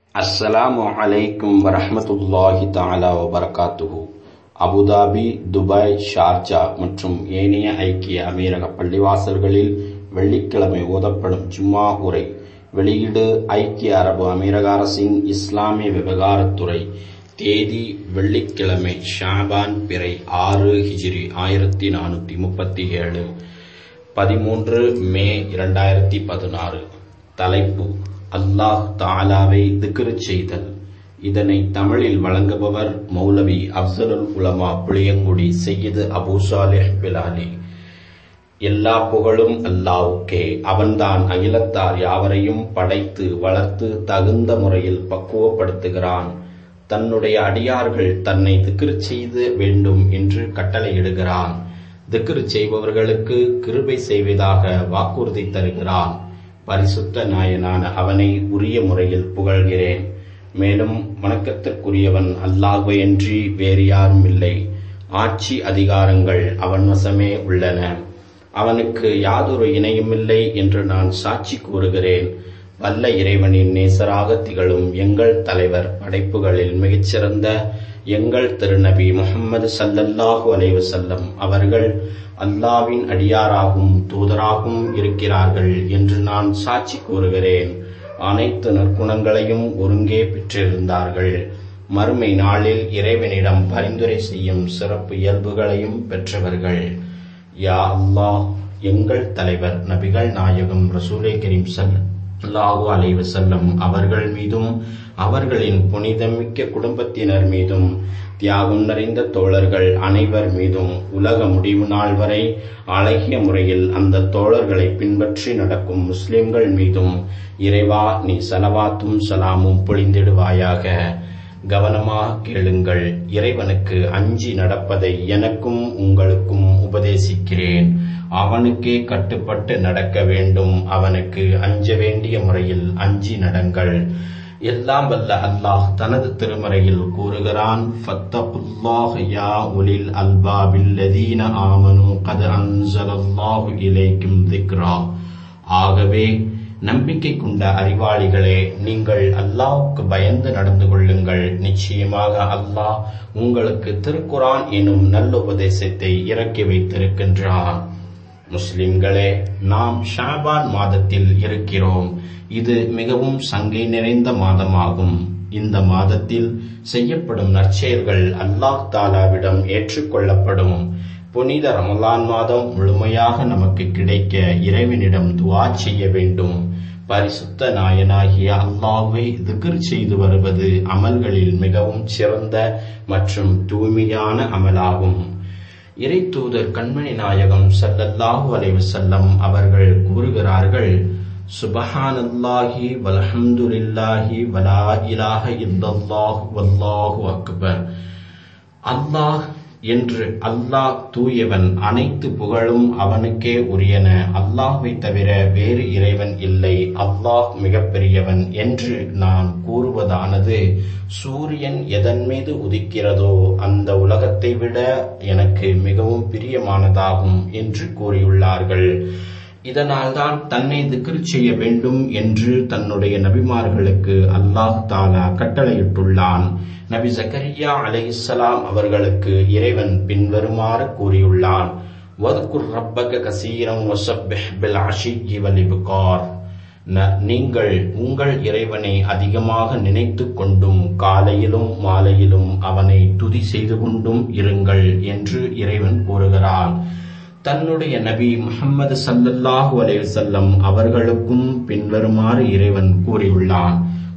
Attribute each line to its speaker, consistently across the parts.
Speaker 1: அஸ்ஸலாமு அலைக்கும் வரஹ்மத்துல்லாஹி தஆலா வபரகாத்துஹு அபுதாபி துபாய் ஷார்ஜா மற்றும் ஏனைய ஐக்கிய அமீரக பள்ளிவாசல்களில் வெள்ளிக்கிழமை ஓதப்படும் ஜும்மா உரை வெளியீடு ஐக்கிய அரபு அமீரக அரசின் இஸ்லாமிய விவகாரத்துறை தேதி வெள்ளிக்கிழமை ஷாபான் பிறை ஆறு ஹிஜ்ரி ஆயிரத்தி நானூற்றி முப்பத்தி ஏழு பதிமூன்று மே இரண்டாயிரத்தி பதினாறு தலைப்பு அல்லாஹ் தாலாவை திக்ரு செய்தல் இதனை தமிழில் வழங்குபவர் மௌலவி அப்சலுல் உலமா புளியங்குடி செய்யது அபூ சாலிஹ் பிலாலி எல்லா புகழும் அல்லாவுக்கே அவன்தான் அகிலத்தார் யாவரையும் படைத்து வளர்த்து தகுந்த முறையில் பக்குவப்படுத்துகிறான் தன்னுடைய அடியார்கள் தன்னை திக்ரு செய்து வேண்டும் என்று கட்டளையிடுகிறான் திக்ரு செய்பவர்களுக்கு கிருபை செய்வதாக வாக்குறுதி தருகிறான் பரிசுத்த நாயனான அவனை உரிய முறையில் புகழ்கிறேன் மேலும் வணக்கத்திற்குரியவன் அல்லாஹுவையன்றி வேறு யாரும் இல்லை ஆட்சி அதிகாரங்கள் அவன் வசமே உள்ளன அவனுக்கு யாதொரு இணையுமில்லை என்று நான் சாட்சி கூறுகிறேன் வல்ல இறைவனின் நேசராக திகழும் எங்கள் தலைவர் படைப்புகளில் மிகச்சிறந்த எங்கள் திருநபி முகம்மது சல்லல்லாஹு அலைவசல்லம் அவர்கள் அல்லாவின் அடியாராகவும் தூதராகவும் இருக்கிறார்கள் என்று நான் சாட்சி கூறுகிறேன் அனைத்து நற்குணங்களையும் ஒருங்கே பெற்றிருந்தார்கள் மறுமை நாளில் இறைவனிடம் பரிந்துரை செய்யும் சிறப்பு இயல்புகளையும் பெற்றவர்கள் யா அல்லாஹ் எங்கள் தலைவர் நபிகள் நாயகம் ரசூலை கரீம் சல் அல்லாஹு அலைவசல்லம் அவர்கள் மீதும் அவர்களின் புனிதமிக்க குடும்பத்தினர் மீதும் தியாகம் நிறைந்த தோழர்கள் அனைவர் மீதும் உலக முடிவு நாள் வரை அழகிய முறையில் அந்த தோழர்களை பின்பற்றி நடக்கும் முஸ்லிம்கள் மீதும் இறைவா நீ சலவாத்தும் சலாமும் பொழிந்திடுவாயாக கவனமாக கேளுங்கள் இறைவனுக்கு அஞ்சி நடப்பதை எனக்கும் உங்களுக்கும் உபதேசிக்கிறேன் அவனுக்கே கட்டுப்பட்டு நடக்க வேண்டும் அவனுக்கு அஞ்ச வேண்டிய முறையில் அஞ்சி நடங்கள் எல்லாம் வல்ல அல்லாஹ் தனது திருமறையில் கூறுகிறான் ஃபத்தகுல்லாஹ் யா உலில் அல்பாபில்லதீன ஆமனு கத அன்சலல்லாஹு இலைக்கும் திக்ரா ஆகவே நம்பிக்கை கொண்ட அறிவாளிகளே நீங்கள் அல்லாஹ்வுக்கு பயந்து நடந்து கொள்ளுங்கள் நிச்சயமாக அல்லாஹ் உங்களுக்கு திருக்குரான் எனும் நல்ல உபதேசத்தை இறக்கி வைத்திருக்கின்றான் முஸ்லிம்களே நாம் ஷாபான் மாதத்தில் இருக்கிறோம் இது மிகவும் சங்கை நிறைந்த மாதமாகும் இந்த மாதத்தில் செய்யப்படும் நற்செயல்கள் அல்லாஹ் தாலாவிடம் ஏற்றுக்கொள்ளப்படும் புனித ரமலான் மாதம் முழுமையாக நமக்கு கிடைக்க இறைவனிடம் துவா செய்ய வேண்டும் பரிசுத்த நாயனாகிய அல்லாஹ்வை திகர் செய்து வருவது அமல்களில் மிகவும் சிறந்த மற்றும் தூய்மையான அமலாகும் இறை தூதர் கண்மணி நாயகம் சல்லல்லாஹு அலைவசல்லம் அவர்கள் கூறுகிறார்கள் சுபஹானல்லாஹி வல்ஹம்துலில்லாஹி வலா இலாஹ இல்லல்லாஹு வல்லாஹு அக்பர் அல்லாஹ் என்று அல்லாஹ் தூயவன் அனைத்து புகழும் அவனுக்கே உரியன அல்லாஹ்வை தவிர வேறு இறைவன் இல்லை அல்லாஹ் மிகப்பெரியவன் என்று நான் கூறுவதானது சூரியன் எதன் மீது உதிக்கிறதோ அந்த உலகத்தை விட எனக்கு மிகவும் பிரியமானதாகும் என்று கூறியுள்ளார்கள் இதனால்தான் தன்னை திக்ர் செய்ய வேண்டும் என்று தன்னுடைய நபிமார்களுக்கு அல்லாஹ் தாலா கட்டளையிட்டுள்ளான் நபி ஜக்கரியா அலைஹிஸ்ஸலாம் அவர்களுக்கு இறைவன் பின்வருமாறு கூறியுள்ளான் வதுக்குர் ரப்பக கசீரம் வசப்பிஹ் பில் அஷிகி வலிபுகார் நீங்கள் உங்கள் இறைவனை அதிகமாக நினைத்து கொண்டும் காலையிலும் மாலையிலும் அவனை துதி செய்து கொண்டும் இருங்கள் என்று இறைவன் கூறுகிறான் தன்னுடைய நபி முகமது சல்லல்லாஹு அலைவசல்லம் அவர்களுக்கும் பின்வருமாறு இறைவன் கூறியுள்ளான்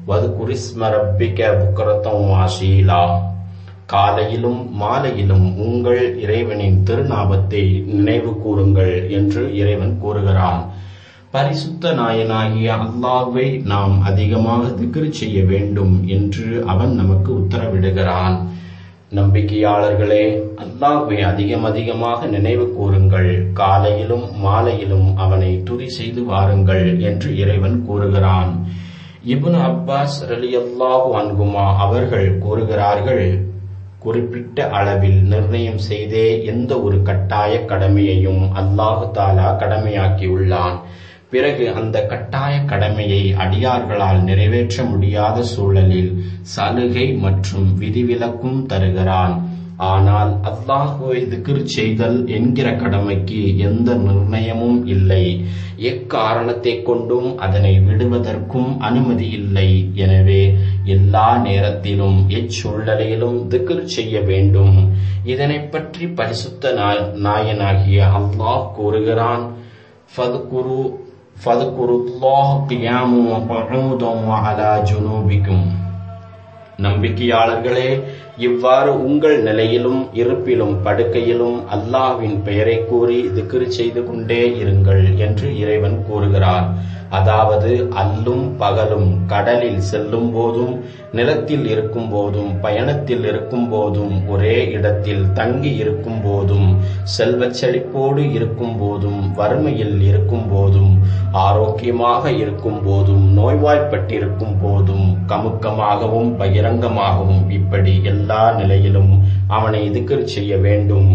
Speaker 1: வாசீலா காலையிலும் மாலையிலும் உங்கள் இறைவனின் திருநாமத்தை நினைவு கூறுங்கள் என்று இறைவன் கூறுகிறான் பரிசுத்த நாயனாகிய அல்லாஹ்வை நாம் அதிகமாக திக்ரு செய்ய வேண்டும் என்று அவன் நமக்கு உத்தரவிடுகிறான் நம்பிக்கையாளர்களே அல்லாஹ்வை அதிகம் அதிகமாக நினைவு கூறுங்கள் காலையிலும் மாலையிலும் அவனை துதி செய்து வாருங்கள் என்று இறைவன் கூறுகிறான் இபுன் அப்பாஸ் ரலியல்லாஹு அன்குமா அவர்கள் கூறுகிறார்கள் குறிப்பிட்ட அளவில் நிர்ணயம் செய்தே எந்த ஒரு கட்டாய கடமையையும் அல்லாஹு தாலா கடமையாக்கியுள்ளான் பிறகு அந்த கட்டாய கடமையை அடியார்களால் நிறைவேற்ற முடியாத சூழலில் சலுகை மற்றும் விதிவிலக்கும் தருகிறான் ஆனால் அல்லாஹுவை திக்ர் செய்தல் என்கிற கடமைக்கு எந்த நிர்ணயமும் இல்லை எக்காரணத்தை கொண்டும் அதனை விடுவதற்கும் அனுமதி இல்லை எனவே எல்லா நேரத்திலும் எச்சூழலிலும் திக்ர் செய்ய வேண்டும் இதனை பற்றி பரிசுத்த நாயனாகிய அல்லாஹ் கூறுகிறான் فاذكروا فاذكروا الله قياما وقعودا وعلى جنوبكم நம்பிக்கையாளர்களே இவ்வாறு உங்கள் நிலையிலும் இருப்பிலும் படுக்கையிலும் அல்லாஹ்வின் பெயரை கூறி திக்ரு செய்து கொண்டே இருங்கள் என்று இறைவன் கூறுகிறார் அதாவது அல்லும் பகலும் கடலில் செல்லும் போதும் நிலத்தில் இருக்கும் போதும் பயணத்தில் இருக்கும் போதும் ஒரே இடத்தில் தங்கி இருக்கும் போதும் செல்வச் செழிப்போடு இருக்கும் போதும் வறுமையில் இருக்கும் போதும் ஆரோக்கியமாக இருக்கும் போதும் நோய்வாய்ப்பட்டிருக்கும் போதும் கமுக்கமாகவும் பகிரங்கமாகவும் இப்படி எல்லா நிலையிலும் அவனை திக்கர் செய்ய வேண்டும்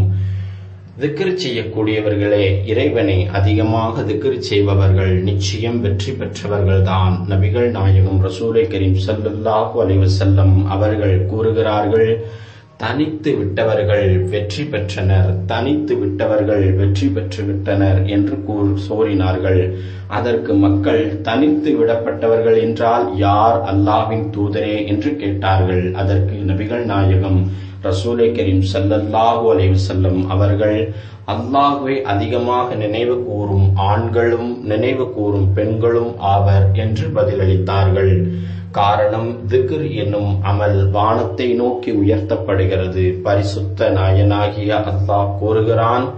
Speaker 1: திக்ர் செய்யக்கூடியவர்களே இறைவனை அதிகமாக திக்ர் செய்பவர்கள் நிச்சயம் வெற்றி பெற்றவர்கள்தான் நபிகள் நாயகம் ரசூலை கரீம் சல்லல்லாஹு அலைவசல்லம் அவர்கள் கூறுகிறார்கள் தனித்து விட்டவர்கள் வெற்றி பெற்றனர் தனித்து விட்டவர்கள் வெற்றி பெற்று விட்டனர் என்று கூர் சோறினார்கள் அதற்கு மக்கள் தனித்து விடப்பட்டவர்கள் என்றால் யார் அல்லாவின் தூதரே என்று கேட்டார்கள் அதற்கு நபிகள் நாயகம் ரசூலை கரீம் சல்லல்லாஹு அலைவசல்லம் அவர்கள் அல்லாஹுவை அதிகமாக நினைவு கூறும் ஆண்களும் நினைவு கூறும் பெண்களும் ஆவர் என்று பதிலளித்தார்கள் காரணம் திக்ர் என்னும் அமல் வானத்தை நோக்கி உயர்த்தப்படுகிறது பரிசுத்த நாயனாகிய அல்லாஹ் கூறுகிறான்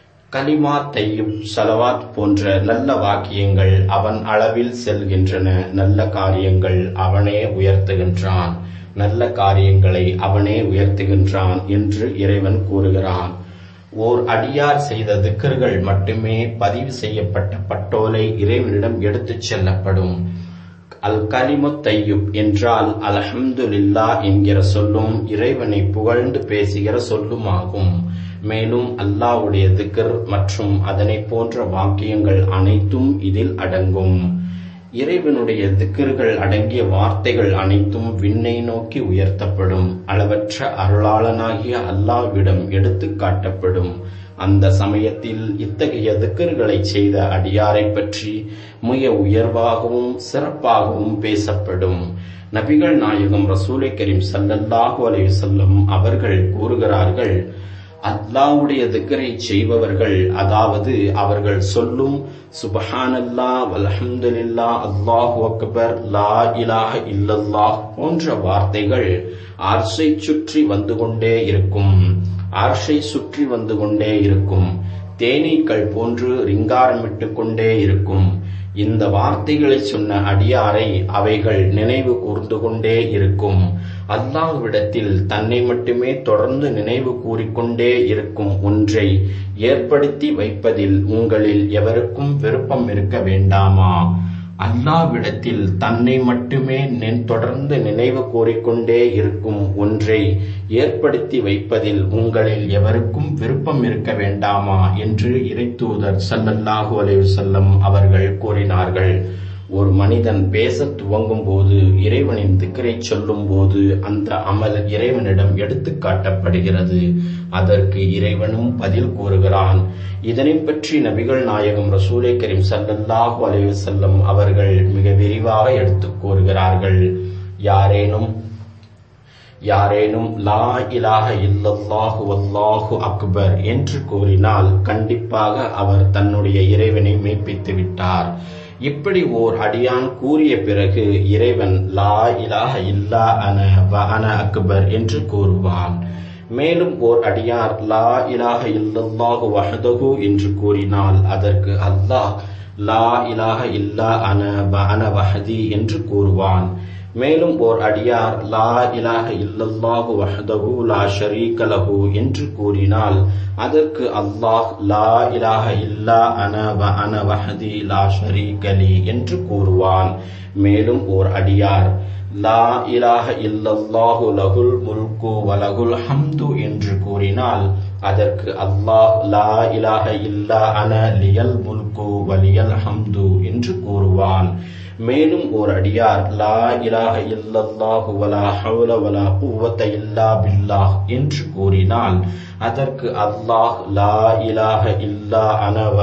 Speaker 1: கலிமா தையும் சலவாத் போன்ற நல்ல வாக்கியங்கள் அவன் அளவில் செல்கின்றன நல்ல காரியங்கள் அவனே உயர்த்துகின்றான் நல்ல காரியங்களை அவனே உயர்த்துகின்றான் என்று இறைவன் கூறுகிறான் ஓர் அடியார் செய்த திக்கர்கள் மட்டுமே பதிவு செய்யப்பட்ட பட்டோலை இறைவனிடம் எடுத்துச் செல்லப்படும் அல் கலிமு தையுப் என்றால் அல்ஹம்துலில்லா என்கிற சொல்லும் இறைவனை புகழ்ந்து பேசுகிற சொல்லுமாகும் மேலும் அல்லாவுடைய திக்கர் மற்றும் அதனை போன்ற வாக்கியங்கள் அனைத்தும் இதில் அடங்கும் இறைவனுடைய திக்கர்கள் அடங்கிய வார்த்தைகள் அனைத்தும் விண்ணை நோக்கி உயர்த்தப்படும் அளவற்ற அருளாளனாகிய அல்லாவிடம் எடுத்து காட்டப்படும் அந்த சமயத்தில் இத்தகைய திக்கர்களை செய்த அடியாரை பற்றி மிக உயர்வாகவும் சிறப்பாகவும் பேசப்படும் நபிகள் நாயகம் ரசூலை கரீம் சல்லல்லாஹு அலைவசல்லம் அவர்கள் கூறுகிறார்கள் அல்லாவுடைய திக்கரை செய்பவர்கள் அதாவது அவர்கள் சொல்லும் சுபஹானல்லா வல்ஹம்துலில்லா அல்லாஹு அக்பர் லா இலாஹ இல்லல்லாஹ் போன்ற வார்த்தைகள் அர்ஷை சுற்றி வந்து கொண்டே இருக்கும் அர்ஷை சுற்றி வந்து கொண்டே இருக்கும் தேனீக்கள் போன்று ரிங்காரமிட்டு கொண்டே இருக்கும் இந்த வார்த்தைகளை சொன்ன அடியாரை அவைகள் நினைவு கூர்ந்து கொண்டே இருக்கும் அல்லாஹ்விடத்தில் தன்னை மட்டுமே தொடர்ந்து நினைவு கூறிக்கொண்டே இருக்கும் ஒன்றை ஏற்படுத்தி வைப்பதில் உங்களில் எவருக்கும் விருப்பம் இருக்க வேண்டாமா அல்லாவிடத்தில் தன்னை மட்டுமே தொடர்ந்து நினைவு கூறிக்கொண்டே இருக்கும் ஒன்றை ஏற்படுத்தி வைப்பதில் உங்களில் எவருக்கும் விருப்பம் இருக்க வேண்டாமா என்று இறைத்தூதர் சல்லல்லாஹு அலைவசல்லம் அவர்கள் கூறினார்கள் ஒரு மனிதன் பேச துவங்கும் போது இறைவனின் திக்கரை சொல்லும் போது அந்த அமல் இறைவனிடம் எடுத்து காட்டப்படுகிறது அதற்கு இறைவனும் பதில் கூறுகிறான் இதனை பற்றி நபிகள் நாயகம் ரசூலை கரீம் சல்லல்லாஹு அலைவசல்லம் அவர்கள் மிக விரிவாக எடுத்துக் கூறுகிறார்கள் யாரேனும் யாரேனும் லா இலாஹ இல்லல்லாஹு வல்லாஹு அக்பர் என்று கூறினால் கண்டிப்பாக அவர் தன்னுடைய இறைவனை மெய்ப்பித்து விட்டார் இப்படி ஓர் அடியான் கூறிய பிறகு இறைவன் லா இலாஹ இல்லா அன வ அன அக்பர் என்று கூறுவான் மேலும் ஓர் அடியார் லா இலாஹ இல்லல்லாஹு வஹதஹு என்று கூறினால் அதற்கு அல்லாஹ் லா இலாஹ இல்லா அன வ அன வஹதி என்று கூறுவான் மேலும் ஓர் அடியார் லா இலாஹ இல்லல்லாஹு வஹதஹு லா ஷரீக லஹு என்று கூறினால் அதற்கு அல்லாஹ் லா இலாஹ இல்லா அன வ அன வஹதி லா ஷரீக லி என்று கூறுவான் மேலும் ஓர் அடியார் லா இலாஹ இல்லல்லாஹு லகுல் முல்கு வலகுல் ஹம்து என்று கூறினால் அதற்கு அல்லாஹ் லா இலாஹ இல்லா அன லியல் முல்கு வலியல் ஹம்து என்று கூறுவான் மேலும் ஓர் அடியார் லா இலாஹ இல்லல்லாஹு வலா ஹவுல வலா குவத்த இல்லா பில்லாஹ் என்று கூறினால் அதற்கு அல்லாஹ் லா இலாஹ இல்லா அனவ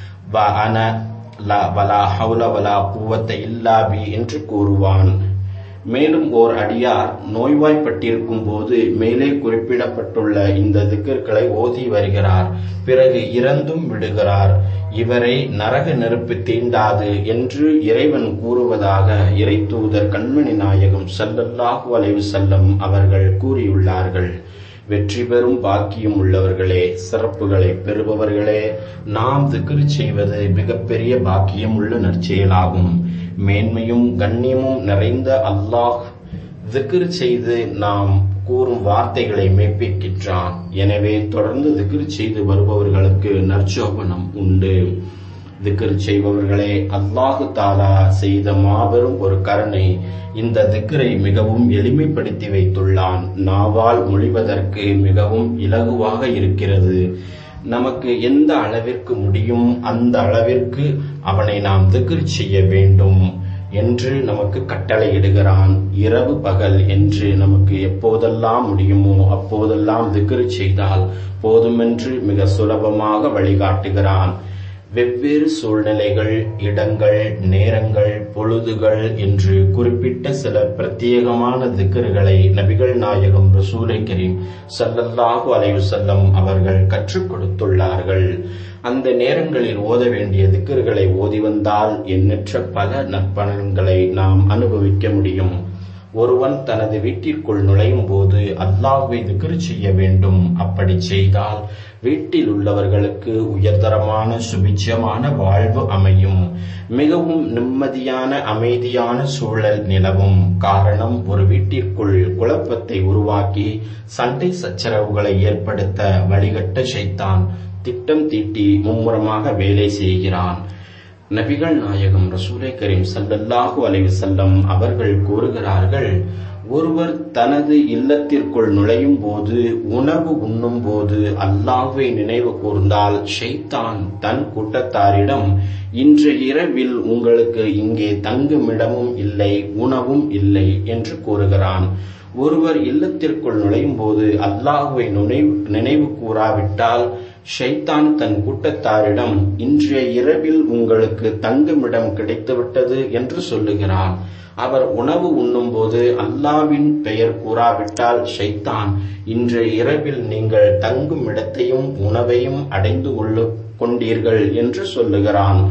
Speaker 1: வ அன லா வலா ஹவுல வலா குவத்த இல்லா பி என்று கூறுவான் மேலும் ஓர் அடியார் நோய்வாய்ப்பட்டிருக்கும் போது மேலே குறிப்பிடப்பட்டுள்ள இந்த திக்கர்களை ஓதி வருகிறார் பிறகு இறந்தும் விடுகிறார் இவரை நரக நெருப்பு தீண்டாது என்று இறைவன் கூறுவதாக இறை தூதர் கண்மணி நாயகம் சல்லல்லாஹு அலைவு செல்லம் அவர்கள் கூறியுள்ளார்கள் வெற்றி பெறும் பாக்கியம் உள்ளவர்களே சிறப்புகளை பெறுபவர்களே நாம் திக்ரு செய்வது மிகப்பெரிய பாக்கியம் உள்ள நற்செயலாகும் மேன்மையும் கண்ணியமும் நிறைந்த அல்லாஹ் திக்ரு செய்து நாம் கூறும் வார்த்தைகளை மெய்ப்பிக்கின்றான் எனவே தொடர்ந்து திக்ரு செய்து வருபவர்களுக்கு நற்சோபனம் உண்டு திக்ரு செய்பவர்களே அல்லாஹு தாலா செய்த மாபெரும் ஒரு கருணை இந்த திக்ரை மிகவும் எளிமைப்படுத்தி வைத்துள்ளான் நாவால் மொழிவதற்கு மிகவும் இலகுவாக இருக்கிறது நமக்கு எந்த அளவிற்கு முடியும் அந்த அளவிற்கு அவனை நாம் திக்ரு செய்ய வேண்டும் என்று நமக்கு கட்டளையிடுகிறான் இரவு பகல் என்று நமக்கு எப்போதெல்லாம் முடியுமோ அப்போதெல்லாம் திக்ரு செய்தால் போதுமென்று மிக சுலபமாக வழிகாட்டுகிறான் வெவ்வேறு சூழ்நிலைகள் இடங்கள் நேரங்கள் பொழுதுகள் என்று குறிப்பிட்ட சில பிரத்யேகமான திக்கர்களை நபிகள் நாயகம் ரசூலை கரீம் சல்லல்லாஹு அலைவு செல்லம் அவர்கள் கற்றுக் கொடுத்துள்ளார்கள் அந்த நேரங்களில் ஓத வேண்டிய திக்கர்களை ஓதி வந்தால் எண்ணற்ற பல நற்பலன்களை நாம் அனுபவிக்க முடியும் ஒருவன் தனது வீட்டிற்குள் நுழையும் போது அல்லாஹ்வை திக்ரு செய்ய வேண்டும் அப்படி செய்தால் வீட்டில் உள்ளவர்களுக்கு உயர்தரமான சுபிட்சமான வாழ்வு அமையும் மிகவும் நிம்மதியான அமைதியான சூழல் நிலவும் காரணம் ஒரு வீட்டிற்குள் குழப்பத்தை உருவாக்கி சண்டை சச்சரவுகளை ஏற்படுத்த வழிகட்ட செய்தான் திட்டம் தீட்டி மும்முரமாக வேலை செய்கிறான் நபிகள் நாயகம் ரசூலை கரீம் சல்லல்லாஹு அலைஹி வஸல்லம் அவர்கள் கூறுகிறார்கள் ஒருவர் தனது இல்லத்திற்குள் நுழையும் போது உணவு உண்ணும் போது அல்லாஹ்வை நினைவு கூர்ந்தால் ஷைத்தான் தன் கூட்டத்தாரிடம் இன்று இரவில் உங்களுக்கு இங்கே தங்குமிடமும் இல்லை உணவும் இல்லை என்று கூறுகிறான் ஒருவர் இல்லத்திற்குள் நுழையும் போது அல்லாஹுவை நினைவு கூறாவிட்டால் ஷைத்தான் தன் கூட்டத்தாரிடம் இன்றைய இரவில் உங்களுக்கு தங்குமிடம் கிடைத்துவிட்டது என்று சொல்லுகிறான் அவர் உணவு உண்ணும்போது அல்லாவின் பெயர் கூறாவிட்டால் ஷைத்தான் இன்றைய இரவில் நீங்கள் தங்கும் இடத்தையும் உணவையும் அடைந்து கொள்ள கொண்டீர்கள் என்று சொல்லுகிறான்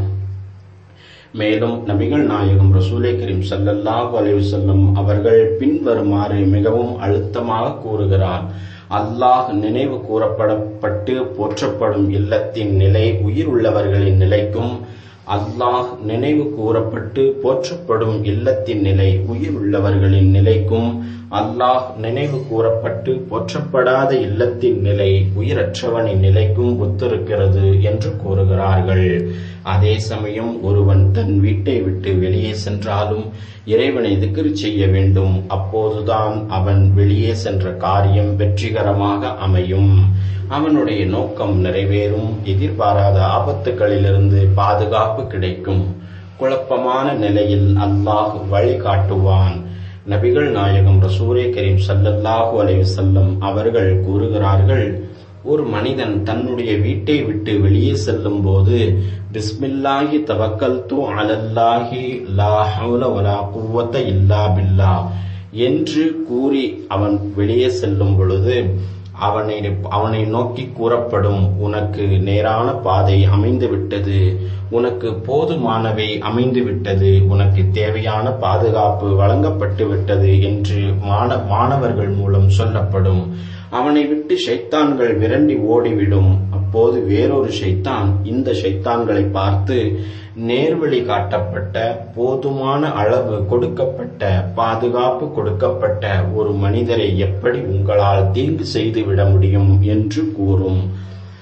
Speaker 1: மேலும் நபிகள் நாயகம் ரசூலை கரீம் சல்லல்லாஹு அலைஹி வஸல்லம் அவர்கள் பின்வருமாறு மிகவும் அழுத்தமாக கூறுகிறார் அல்லாஹ் நினைவு கூறப்படப்பட்டு போற்றப்படும் இல்லத்தின் நிலை உயிர் உள்ளவர்களின் நிலைக்கும் அல்லாஹ் நினைவு கூறப்பட்டு போற்றப்படும் இல்லத்தின் நிலை உயிர் உள்ளவர்களின் நிலைக்கும் அல்லாஹ் நினைவு கூறப்பட்டு போற்றப்படாத இல்லத்தின் நிலை உயிரற்றவனின் நிலைக்கும் ஒத்திருக்கிறது என்று கூறுகிறார்கள் அதே சமயம் ஒருவன் தன் வீட்டை விட்டு வெளியே சென்றாலும் இறைவனை திக்ரு செய்ய வேண்டும் அப்போதுதான் அவன் வெளியே சென்ற காரியம் வெற்றிகரமாக அமையும் அவனுடைய நோக்கம் நிறைவேறும் எதிர்பாராத ஆபத்துகளிலிருந்து பாதுகாப்பு கிடைக்கும் குழப்பமான நிலையில் அல்லாஹ் வழிகாட்டுவான் நபிகள் நாயகம் ரசூரே கரீம் சல்லல்லாஹு அலைஹி வஸல்லம் அவர்கள் கூறுகிறார்கள் ஒரு மனிதன் தன்னுடைய வீட்டை விட்டு வெளியே செல்லும் போது பிஸ்மில்லாஹி தவக்கல் தூ அலல்லாஹி லா ஹவுல வலா குவத்த இல்லா பில்லா என்று கூறி அவன் வெளியே செல்லும் பொழுது அவனை அவனை நோக்கி கூறப்படும் உனக்கு நேரான பாதை அமைந்து விட்டது உனக்கு போதுமானவை அமைந்து விட்டது உனக்கு தேவையான பாதுகாப்பு வழங்கப்பட்டு விட்டது என்று மாணவர்கள் மூலம் சொல்லப்படும் அவனை விட்டு ஷைத்தான்கள் விரண்டி ஓடிவிடும் அப்போது வேறொரு ஷைத்தான் இந்த ஷைத்தான்களை பார்த்து நேர்வழி காட்டப்பட்ட போதுமான அளவு கொடுக்கப்பட்ட பாதுகாப்பு கொடுக்கப்பட்ட ஒரு மனிதரை எப்படி உங்களால் தீங்கு செய்துவிட முடியும் என்று கூறும்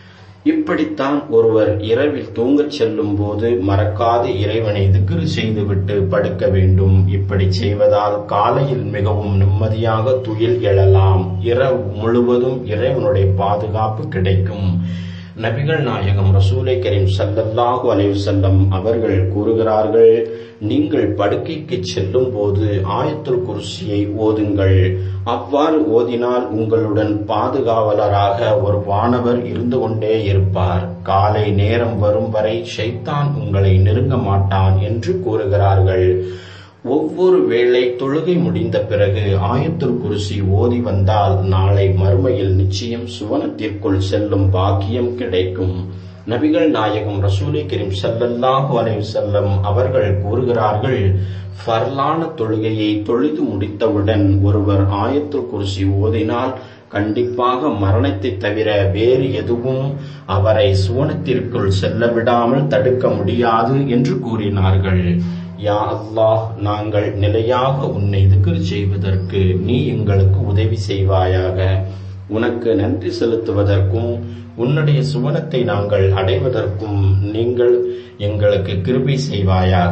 Speaker 1: இப்படித்தான் ஒருவர் இரவில் தூங்கச் செல்லும் போது மறக்காது இறைவனை திக்ரு செய்துவிட்டு படுக்க வேண்டும் இப்படி செய்வதால் காலையில் மிகவும் நிம்மதியாக துயில் எழலாம் இரவு முழுவதும் இறைவனுடைய பாதுகாப்பு கிடைக்கும் நபிகள் நாயகம் ரசூலை கரீம் சல்லல்லாஹு அலைஹி வஸல்லம் அவர்கள் கூறுகிறார்கள் நீங்கள் படுக்கைக்கு செல்லும் போது ஆயத்துல் குர்சியை ஓதுங்கள் அவ்வாறு ஓதினால் உங்களுடன் பாதுகாவலராக ஒரு வானவர் இருந்து கொண்டே இருப்பார் காலை நேரம் வரும் வரை ஷைத்தான் உங்களை நெருங்க மாட்டான் என்று கூறுகிறார்கள் ஒவ்வொரு வேளை தொழுகை முடிந்த பிறகு ஆயத்துல் குருசி ஓதி வந்தால் நாளை மறுமையில் நிச்சயம் சுவனத்திற்குள் செல்லும் பாக்கியம் கிடைக்கும் நபிகள் நாயகம் ரசூலை கரீம் ஸல்லல்லாஹு அலைஹி வஸல்லம் அவர்கள் கூறுகிறார்கள் ஃபர்லான தொழுகையை தொழுது முடித்தவுடன் ஒருவர் ஆயத்துல் குர்சி ஓதினால் கண்டிப்பாக மரணத்தை தவிர வேறு எதுவும் அவரை சுவனத்திற்குள் செல்ல விடாமல் தடுக்க முடியாது என்று கூறினார்கள் யா அல்லாஹ் நாங்கள் நிலையாக உன்னை திக்ர் செய்வதற்கு நீ எங்களுக்கு உதவி செய்வாயாக உனக்கு நன்றி செலுத்துவதற்கும் உன்னுடைய சுவனத்தை நாங்கள் அடைவதற்கும் நீங்கள் எங்களுக்கு கிருபை செய்வாயாக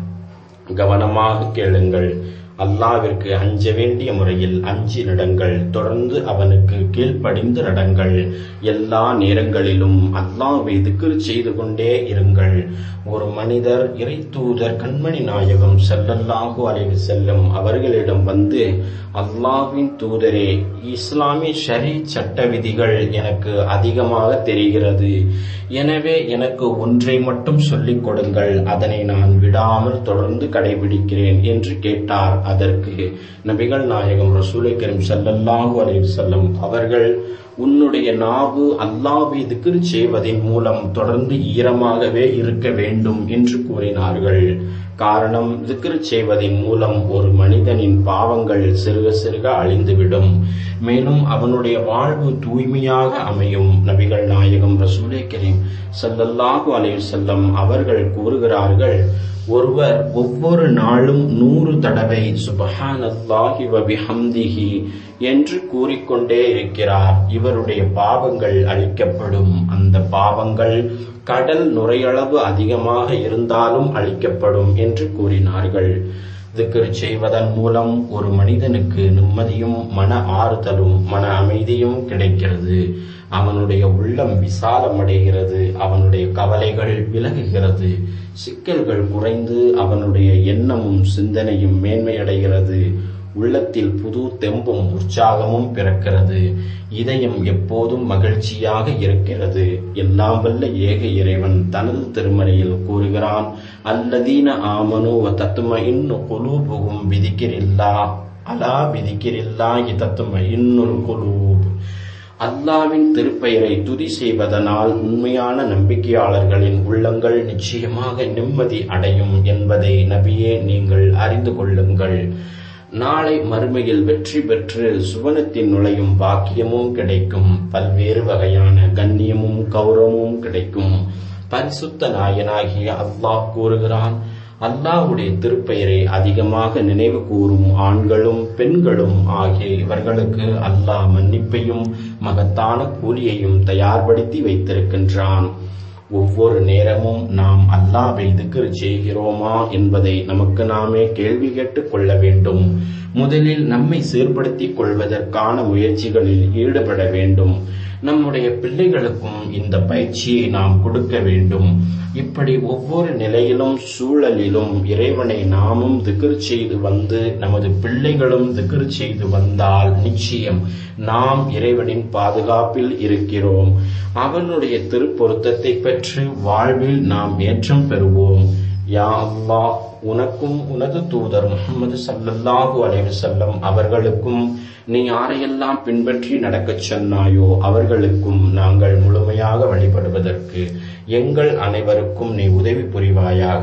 Speaker 1: கவனமாக கேளுங்கள் அல்லாவிற்கு அஞ்ச வேண்டிய முறையில் அஞ்சி நடங்கள் தொடர்ந்து அவனுக்கு கீழ்ப்படிந்து நடங்கள் எல்லா நேரங்களிலும் அல்லாவை திக்ர் செய்து கொண்டே இருங்கள் ஒரு மனிதர் இறை தூதர் கண்மணி நாயகம் செல்லல்லாஹு அலைவு செல்லும் அவர்களிடம் வந்து அல்லாவின் தூதரே இஸ்லாமிய ஷரி சட்ட விதிகள் எனக்கு அதிகமாக தெரிகிறது எனவே எனக்கு ஒன்றை மட்டும் சொல்லிக் கொடுங்கள் அதனை நான் விடாமல் தொடர்ந்து கடைபிடிக்கிறேன் என்று கேட்டார் அதற்கு நபிகள் நாயகம் ரசூலை கரீம் ஸல்லல்லாஹு அலைஹி வஸல்லம் அவர்கள் உன்னுடைய நாவு அல்லாஹ்வை திக்ர் செய்வதின் மூலம் தொடர்ந்து ஈரமாகவே இருக்க வேண்டும் என்று கூறினார்கள் காரணம் திக்ர் செய்வதின் மூலம் ஒரு மனிதனின் பாவங்கள் சிறுக சிறுக அழிந்துவிடும் மேலும் அவனுடைய வாழ்வு தூய்மையாக அமையும் நபிகள் நாயகம் ரசூலை கரீம் ஸல்லல்லாஹு அலைஹி வஸல்லம் அவர்கள் கூறுகிறார்கள் ஒருவர் ஒவ்வொரு நாளும் நூறு தடவை சுபஹானல்லாஹி வ பிஹம்திஹி என்று கூறிக்கொண்டே இருக்கிறார் இவருடைய பாவங்கள் அழிக்கப்படும் அந்த பாவங்கள் கடல் நுரையளவு அதிகமாக இருந்தாலும் அழிக்கப்படும் என்று கூறினார்கள் திக்ர் செய்வதன் மூலம் ஒரு மனிதனுக்கு நிம்மதியும் மன ஆறுதலும் மன அமைதியும் கிடைக்கிறது அவனுடைய உள்ளம் விசாலமடைகிறது அவனுடைய கவலைகள் விலகுகிறது சிக்கல்கள் குறைந்து அவனுடைய எண்ணமும் சிந்தனையும் மேன்மையடைகிறது உள்ளத்தில் புது தெம்பும் உற்சாகமும் பிறக்கிறது இதயம் எப்போதும் மகிழ்ச்சியாக இருக்கிறது எல்லாம் வல்ல ஏக இறைவன் தனது திருமறையில் கூறுகிறான் அல்லதீன ஆமனு தத்தும இன்னு குலூபுகும் விதிக்கிறில்லா அலா விதிக்கிறில்லா தத்தும இன்னுல் குலூப் அல்லாவின் திருப்பெயரை துதி செய்வதனால் உண்மையான நம்பிக்கையாளர்களின் உள்ளங்கள் நிச்சயமாக நிம்மதி அடையும் என்பதை நபியே நீங்கள் அறிந்து கொள்ளுங்கள் நாளை மறுமையில் வெற்றி பெற்று சுவனத்தின் நுழையும் பாக்கியமும் கிடைக்கும் பல்வேறு வகையான கண்ணியமும் கௌரவமும் கிடைக்கும் பரிசுத்த நாயனாகிய அல்லாஹ் கூறுகிறான் அல்லாஹ்வுடைய திருப்பெயரை அதிகமாக நினைவு கூறும் ஆண்களும் பெண்களும் ஆகிய இவர்களுக்கு அல்லாஹ் மன்னிப்பையும் மகத்தான கூலியையும் தயார்படுத்தி வைத்திருக்கின்றான் ஒவ்வொரு நேரமும் நாம் அல்லாவை திக்ர் செய்கிறோமா என்பதை நமக்கு நாமே கேள்வி கேட்டுக் கொள்ள வேண்டும் முதலில் நம்மை சீர்படுத்திக் கொள்வதற்கான முயற்சிகளில் ஈடுபட வேண்டும் நம்முடைய பிள்ளைகளுக்கும் இந்த பயிற்சியை நாம் கொடுக்க வேண்டும் இப்படி ஒவ்வொரு நிலையிலும் சூழலிலும் இறைவனை நாமும் திக்ர் செய்து வந்து நமது பிள்ளைகளும் திக்ர் செய்து வந்தால் நிச்சயம் நாம் இறைவனின் பாதுகாப்பில் இருக்கிறோம் அவனுடைய திருப்பொருத்தத்தை பெற்று வாழ்வில் நாம் ஏற்றம் பெறுவோம் யா அல்லாஹ் உனக்கும் உனது தூதர் முகமது சல்லல்லாஹு அலைஹி வஸல்லம் அவர்களுக்கும் நீ யாரையெல்லாம் பின்பற்றி நடக்கச் சொன்னாயோ அவர்களுக்கும் நாங்கள் முழுமையாக வழிபடுவதற்கு எங்கள் அனைவருக்கும் நீ உதவி புரிவாயாக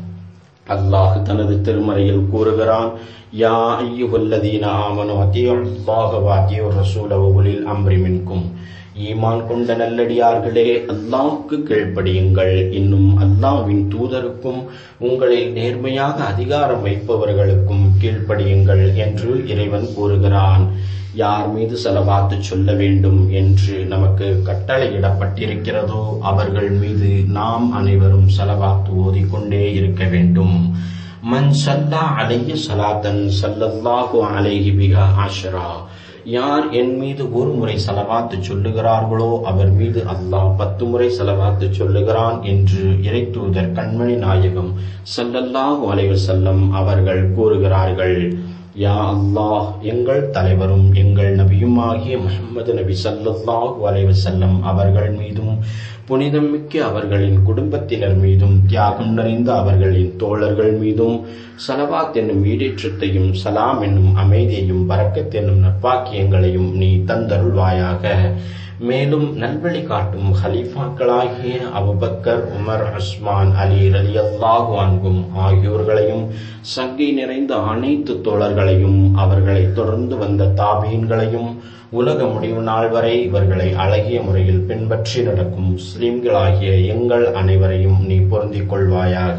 Speaker 1: அல்லாஹ் தனது திருமறையில் கூறுகிறான் யா ஐயுஹல்லதீன ஆமனு அத்தியுல்லாஹ வ அத்தியுர் ரசூல வ உலில் அம்ரி மின்கும் ஈமான் கொண்ட நல்லடியார்களே அல்லாஹ்வுக்கு கீழ்ப்படியுங்கள் இன்னும் அல்லாஹ்வின் தூதருக்கும் உங்களில் நேர்மையாக அதிகாரம் வைப்பவர்களுக்கும் கீழ்ப்படியுங்கள் என்று இறைவன் கூறுகிறான் யார் மீது செலவாத்து சொல்ல வேண்டும் என்று நமக்கு கட்டளையிடப்பட்டிருக்கிறதோ அவர்கள் மீது நாம் அனைவரும் செலவாத்து ஓதிக்கொண்டே இருக்க வேண்டும் மன் சல்லா அலைய சலாத்தன் சல்லல்லாஹு அலைஹி பிஹா ஆஷரா யார் என் மீது ஒரு முறை செலவாத்து சொல்லுகிறார்களோ அவர் மீது அல்லாஹ் பத்து முறை செலவாத்து சொல்லுகிறான் என்று இறைத்தூதர் கண்மணி நாயகம் சல்லல்லாஹு அலைஹி வஸல்லம் அவர்கள் கூறுகிறார்கள் யா அல்லாஹ் எங்கள் தலைவரும் எங்கள் நபியுமாகிய முஹம்மது நபி ஸல்லல்லாஹு அலைஹி வஸல்லம் அவர்கள் மீதும் புனிதம் மிக்க அவர்களின் குடும்பத்தினர் மீதும் தியாகம் நிறைந்த அவர்களின் தோழர்கள் மீதும் சலவாத் என்னும் ஈடேற்றத்தையும் சலாம் என்னும் அமைதியையும் பரக்கத் என்னும் நற்பாக்கியங்களையும் நீ தந்தருள்வாயாக மேலும் நல்வழி காட்டும் ஹலீஃபாக்களாகிய அபுபக்கர் உமர் உஸ்மான் அலி ரலி அல்லாஹு அன்பும் ஆகியோர்களையும் சங்கை நிறைந்த அனைத்து தோழர்களையும் அவர்களை தொடர்ந்து வந்த தாபீன்களையும் உலக முடிவு நாள் வரை இவர்களை அழகிய முறையில் பின்பற்றி நடக்கும் முஸ்லிம்களாகிய எங்கள் அனைவரையும் நீ பொருந்திக் கொள்வாயாக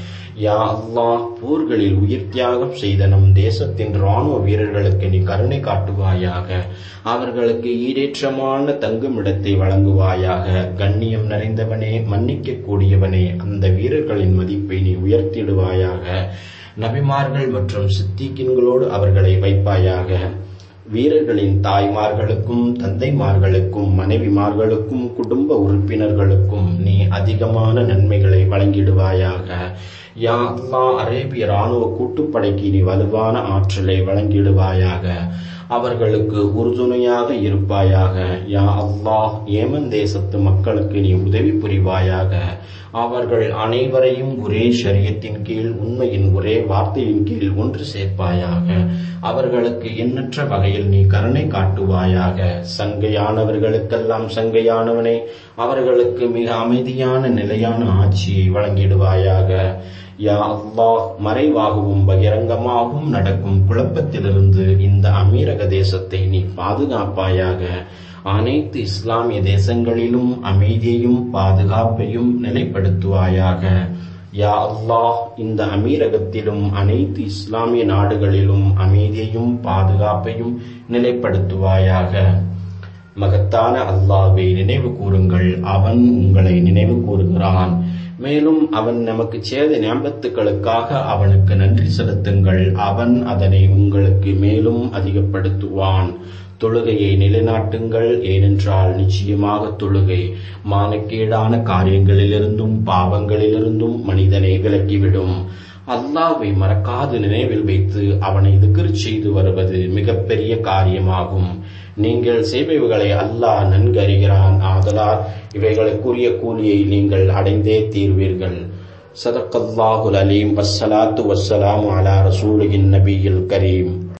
Speaker 1: யா அல்லாஹ் போர்களில் உயிர் தியாகம் செய்த நம் தேசத்தின் ராணுவ வீரர்களுக்கு நீ கருணை காட்டுவாயாக அவர்களுக்கு ஈடேற்றமான தங்குமிடத்தை வழங்குவாயாக கண்ணியம் நிறைந்தவனே மன்னிக்க கூடியவனே அந்த வீரர்களின் மதிப்பை நீ உயர்த்திடுவாயாக நபிமார்கள் மற்றும் சித்திக்கின்களோடு அவர்களை வைப்பாயாக வீரர்களின் தாய்மார்களுக்கும் தந்தைமார்களுக்கும் மனைவிமார்களுக்கும் குடும்ப உறுப்பினர்களுக்கும் நீ அதிகமான நன்மைகளை வழங்கிடுவாயாக யா அல்லா அரேபிய ராணுவ கூட்டுப்படைக்கு நீ வலுவான ஆற்றலை வழங்கிடுவாயாக அவர்களுக்கு உறுதுணையாக இருப்பாயாக யா அல்லாஹ் ஏமன் தேசத்து மக்களுக்கு நீ உதவி புரிவாயாக அவர்கள் அனைவரையும் ஒரே ஷரியத்தின் கீழ் உண்மையின் ஒரே வார்த்தையின் கீழ் ஒன்று சேர்ப்பாயாக அவர்களுக்கு எண்ணற்ற வகையில் நீ கருணை காட்டுவாயாக சங்கையானவர்களுக்கெல்லாம் சங்கையானவனே அவர்களுக்கு மிக அமைதியான நிலையான ஆட்சியை வழங்கிடுவாயாக யா அல்லாஹ் மறைவாகவும் பகிரங்கமாகவும் நடக்கும் குழப்பத்திலிருந்து இந்த அமீரக தேசத்தை நீ பாதுகாப்பாயாக அனைத்து இஸ்லாமிய தேசங்களிலும் அமைதியையும் பாதுகாப்பையும் நிலைப்படுத்துவாயாக யா அல்லாஹ் இந்த அமீரகத்திலும் அனைத்து இஸ்லாமிய நாடுகளிலும் அமைதியையும் பாதுகாப்பையும் நிலைப்படுத்துவாயாக மகத்தான அல்லாவை நினைவு கூறுங்கள் அவன் உங்களை நினைவு கூறுகிறான் மேலும் அவன் நமக்கு செய்த ஞாபகத்துக்களுக்காக அவனுக்கு நன்றி செலுத்துங்கள் அவன் அதனை உங்களுக்கு மேலும் அதிகப்படுத்துவான் தொழுகையை நிலைநாட்டுங்கள் ஏனென்றால் நிச்சயமாக தொழுகை மானக்கேடான காரியங்களிலிருந்தும் பாவங்களிலிருந்தும் மனிதனை விலக்கிவிடும் அல்லாவை மறக்காது நினைவில் வைத்து அவனை திக்ர் செய்து வருவது மிகப்பெரிய காரியமாகும் நீங்கள் செய்பவைகளை அல்லாஹ் நன்கு அறிகிறான் ஆதலால் இவைகளுக்குரிய கூலியை நீங்கள் அடைந்தே தீர்வீர்கள் சதக்கல்லாஹுல் அலீம் வஸ்ஸலாத்து வஸ்ஸலாமு அலா ரசூலின் நபியில் கரீம்